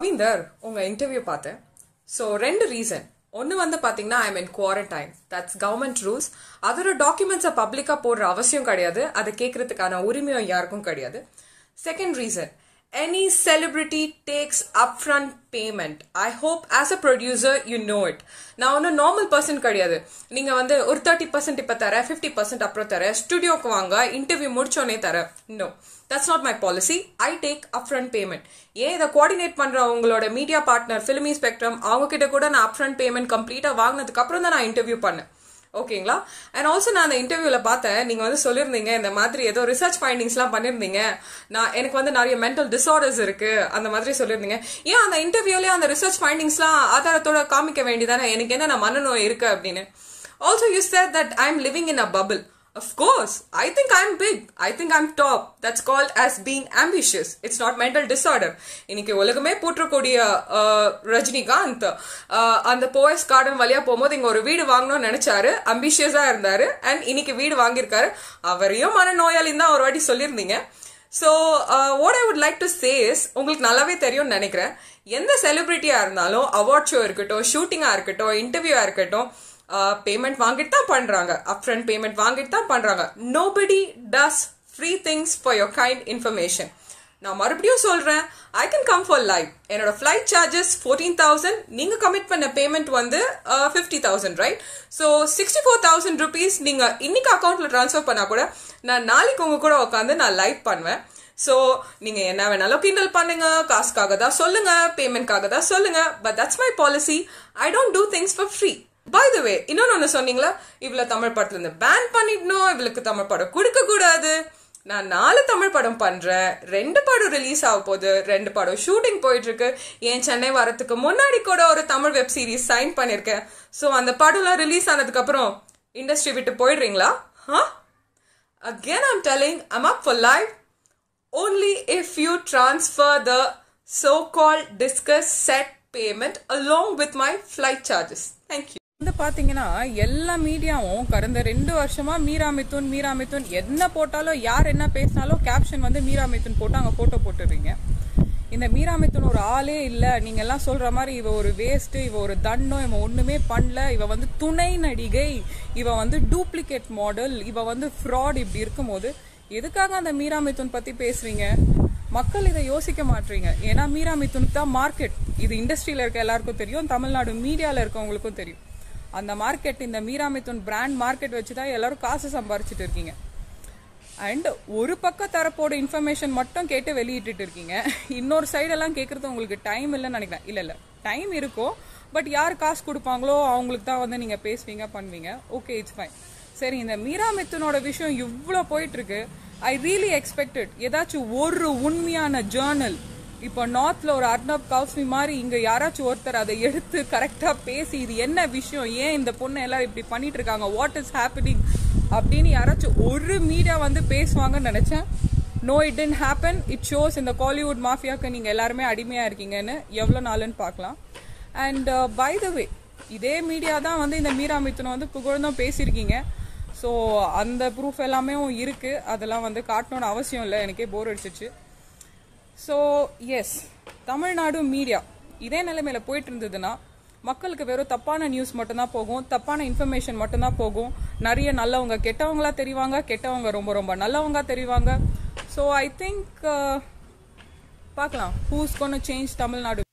ரவீந்தர் உங்க இன்டர்வியூ பார்த்தேன் ஸோ ரெண்டு ரீசன் ஒன்று வந்து பார்த்தீங்கன்னா I mean quarantine that's government rules அதோட டாக்குமெண்ட்ஸை பப்ளிக்காக போடுற அவசியம் கிடையாது அதை கேட்கறதுக்கான உரிமையும் யாருக்கும் கிடையாது second reason any celebrity takes up front payment I hope as a producer you know it நான் ஒன்றும் நார்மல் பர்சன் கிடையாது நீங்கள் வந்து ஒரு தேர்ட்டி பர்சன்ட் இப்போ தரேன் ஃபிஃப்டி பர்சன்ட் அப்புறம் தரேன் ஸ்டுடியோக்கு வாங்க இன்டர்வியூ முடிச்சோடனே தரேன் no that's not my policy I take up front payment ஏன் இதை கோஆர்டினேட் பண்ற உங்களோட மீடியா பார்ட்னர் ஃபிலிமி ஸ்பெக்ட்ரம் அவங்க கிட்ட கூட நான் அப் ஃப்ரண்ட் பேமெண்ட் கம்ப்ளீட்டாக வாங்கினதுக்கு அப்புறம் தான் நான் இன்டர்வியூ பண்ணேன் ஓகேங்களா அண்ட் ஆல்சோ நான் அந்த இன்டர்வியூல பார்த்தேன் நீங்க வந்து சொல்லியிருந்தீங்க இந்த மாதிரி ஏதோ ரிசர்ச் ஃபைண்டிங்ஸ்லாம் பண்ணியிருந்தீங்க நான் எனக்கு வந்து நிறைய மென்டல் டிசார்டர்ஸ் இருக்கு அந்த மாதிரி சொல்லியிருந்தீங்க ஏன் அந்த இன்டர்வியூலயே அந்த ரிசர்ச் ஃபைண்டிங்ஸ்லாம் ஆதாரத்தோட காமிக்க வேண்டியதானே எனக்கு என்ன நான் மனநோய் இருக்கு அப்படின்னு also you said that I am living in a bubble Of course, I think I'm big. I think I'm top. That's called as being ambitious. It's not mental disorder. இன்னைக்கு உலகமே போற்றக்கூடிய அஹ், ரஜினிகாந்த் அஹ், அந்த போயஸ் கார்டன் வழியா போகும்போது இங்க ஒரு வீடு வாங்கணும்னு நினைச்சாரு அம்பிஷியஸா இருந்தாரு அண்ட் இன்னைக்கு வீடு வாங்கியிருக்காரு அவரையும் மனநோயாளின்னு தான் ஒரு வாட்டி சொல்லியிருந்தீங்க so what I would like to say உங்களுக்கு நல்லாவே தெரியும்னு நினைக்கிறேன் எந்த செலிபிரிட்டியா இருந்தாலும் அவார்ட் ஷோ இருக்கட்டும் ஷூட்டிங்கா இருக்கட்டும் இன்டர்வியூவா இருக்கட்டும் பேமெண்ட் வாங்கிட்டு தான் பண்றாங்க அப்ரண்ட் பேமெண்ட் வாங்கிட்டு தான் பண்றாங்க nobody does free things for your kind information நான் மறுபடியும் சொல்றேன் I can come for live என்னோட ஃபிளைட் சார்ஜஸ் ஃபோர்டீன் தௌசண்ட் நீங்க கமிட் பண்ண பேமெண்ட் வந்து fifty thousand right so sixty four thousand rupees நீங்க இன்னைக்கு அக்கௌண்ட்ல ட்ரான்ஸ்ஃபர் பண்ணா கூட நான் நாளைக்கு உங்க கூட உட்காந்து நான் லைவ் பண்ணுவேன் ஸோ நீங்க என்ன வேணாலும் கிண்டல் பண்ணுங்க காசுக்காக தான் சொல்லுங்க பேமெண்ட்காக தான் சொல்லுங்க but that's my policy I don't do things for free by the way இன்னொன்னு ஒன்று சொன்னீங்களா இவ்வளோ தமிழ் படத்துல இருந்து பேன் பண்ணிடணும் இவளுக்கு தமிழ் படம் கொடுக்க கூடாது நான் நாலு தமிழ் படம் பண்றேன் ரெண்டு படம் ரிலீஸ் ஆக போகுது ரெண்டு படம் ஷூட்டிங் போயிட்டு இருக்கு என் சென்னை வரத்துக்கு முன்னாடி கூட ஒரு தமிழ் வெப் சீரிஸ் சைன் பண்ணிருக்கேன் ஸோ அந்த படம்லாம் ரிலீஸ் ஆனதுக்கு அப்புறம் இண்டஸ்ட்ரி விட்டு போயிடுறீங்களா ஹா again I'm telling I'm up for live only if you transfer the so-called discuss set payment along with my flight charges. Thank you. வந்து பாத்தீங்கன்னா எல்லா மீடியாவும் கடந்த ரெண்டு வருஷமா மீரா மிதுன் மீரா மிதுன் என்ன போட்டாலும் யார் என்ன பேசினாலும் கேப்ஷன் வந்து மீரா மிதுன் போட்டு அங்க போட்டோ போட்டுடுறீங்க இந்த மீரா மிதுன் ஒரு ஆளே இல்ல நீங்க எல்லாம் சொல்ற மாதிரி இவ ஒரு வேஸ்ட் இவ ஒரு தண்டம் இவ ஒண்ணுமே பண்ணல இவ வந்து துணை நடிகை இவ வந்து டூப்ளிகேட் மாடல் இவ வந்து ஃப்ராட் இப்படி இருக்கும்போது எதுக்காக அந்த மீரா மிதுன் பத்தி பேசுறீங்க மக்கள் இதை யோசிக்க மாட்டீங்க ஏன்னா மீரா மிதுனுக்கு தான் மார்க்கெட் இது இண்டஸ்ட்ரியில இருக்க எல்லாருக்கும் தெரியும் தமிழ்நாடு மீடியால இருக்கவங்களுக்கும் தெரியும் அந்த மார்க்கெட் இந்த மீரா மிதுன் பிராண்ட் மார்க்கெட் வச்சு தான் எல்லாரும் காசு சம்பாரிச்சிட்டு இருக்கீங்க அண்ட் ஒரு பக்கம் தரப்போட இன்ஃபர்மேஷன் மட்டும் கேட்டு வெளியிட்டு இருக்கீங்க இன்னொரு சைடெல்லாம் கேட்கறது உங்களுக்கு டைம் இல்லைன்னு நினைக்கிறேன் இல்ல இல்ல டைம் இருக்கும் பட் யார் காசு கொடுப்பாங்களோ அவங்களுக்கு தான் வந்து நீங்க பேசுவீங்க பண்ணுவீங்க ஓகே இட்ஸ் ஃபைன் சரி இந்த மீரா மித்துனோட விஷயம் இவ்வளோ போயிட்டு இருக்கு ஐ ரியலி எக்ஸ்பெக்டட் ஏதாச்சும் ஒரு உண்மையான ஜேர்னல் இப்போ நார்த்ல ஒரு அர்ணப் கௌஸ்மி மாதிரி இங்க யாராச்சும் ஒருத்தர் அதை எடுத்து கரெக்டா பேசி இது என்ன விஷயம் ஏன் இந்த பொண்ணை எல்லாரும் இப்படி பண்ணிட்டு இருக்காங்க வாட் இஸ் ஹேப்பனிங் அப்படின்னு யாராச்சும் ஒரு மீடியா வந்து பேசுவாங்கன்னு நினைச்சேன் no it didn't happen it shows இந்த காலிவுட் மாஃபியாக்கு நீங்க எல்லாருமே அடிமையா இருக்கீங்கன்னு எவ்வளவு நாளுன்னு பார்க்கலாம் அண்ட் பை த வே இதே மீடியா தான் வந்து இந்த மீரா மித்துனை வந்து புகழ்ந்தும் பேசியிருக்கீங்க ஸோ அந்த ப்ரூஃப் எல்லாமே இருக்கு அதெல்லாம் வந்து காட்டணும்னு அவசியம் இல்லை எனக்கே போர் அடிச்சிச்சு ஸோ எஸ் தமிழ்நாடு மீடியா இதே நிலைமையில போயிட்டு இருந்ததுன்னா மக்களுக்கு வெறும் தப்பான நியூஸ் மட்டும்தான் போகும் தப்பான இன்ஃபர்மேஷன் மட்டும்தான் போகும் நிறைய நல்லவங்க கெட்டவங்களா தெரிவாங்க கெட்டவங்க ரொம்ப ரொம்ப நல்லவங்க தெரிவாங்க ஸோ ஐ திங்க் பார்க்கலாம் ஹூஸ் கொன்னு சேஞ்ச் தமிழ்நாடு